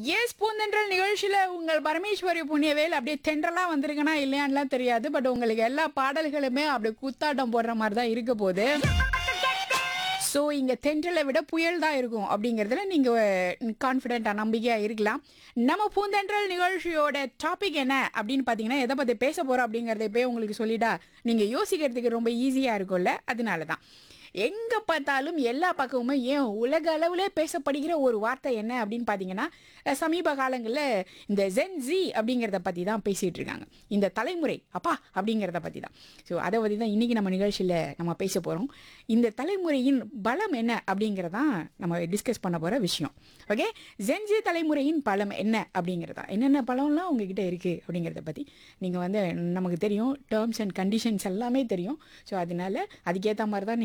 S பூந்தென்றல் நிகழ்ச்சியில் உங்கள் பரமேஸ்வரி புண்ணியவேல் அப்படியே தென்றலாக வந்திருக்குன்னா இல்லையான்லாம் தெரியாது பட் உங்களுக்கு எல்லா பாடல்களுமே அப்படியே கூத்தாட்டம் போடுற மாதிரி தான் இருக்க போகுது ஸோ இங்கே தென்றலை விட புயல் தான் இருக்கும் அப்படிங்கிறதுல நீங்கள் கான்ஃபிடென்ட்டாக நம்பிக்கையாக இருக்கலாம் நம்ம பூந்தென்றல் நிகழ்ச்சியோட டாபிக் என்ன அப்படின்னு பார்த்தீங்கன்னா எதை பற்றி பேச போகிறோம் அப்படிங்கிறத இப்போயே உங்களுக்கு சொல்லிட்டா நீங்கள் யோசிக்கிறதுக்கு ரொம்ப ஈஸியாக இருக்கும்ல அதனால தான் எங்கே பார்த்தாலும் எல்லா பக்கமுமே ஏன் உலக அளவிலே பேசப்படுகிற ஒரு வார்த்தை என்ன அப்படின்னு பார்த்தீங்கன்னா அஹ், சமீப காலங்களில் இந்த ஜென் ஜி அப்படிங்கிறத பற்றி தான் பேசிகிட்டு இருக்காங்க இந்த தலைமுறை அப்பா அப்படிங்கிறத பற்றி தான் ஸோ அதை பற்றி தான் இன்றைக்கி நம்ம நிகழ்ச்சியில் நம்ம பேச போகிறோம் இந்த தலைமுறையின் பலம் என்ன அப்படிங்கிறதான் நம்ம டிஸ்கஸ் பண்ண போகிற விஷயம் ஓகே ஜென்ஜி தலைமுறையின் பலம் என்ன அப்படிங்கிறதா என்னென்ன பலம்லாம் உங்ககிட்ட இருக்குது அப்படிங்கிறத பற்றி நீங்கள் வந்து நமக்கு தெரியும் டேர்ம்ஸ் அண்ட் கண்டிஷன்ஸ் எல்லாமே தெரியும் ஸோ அதனால அதுக்கேற்ற மாதிரி தான்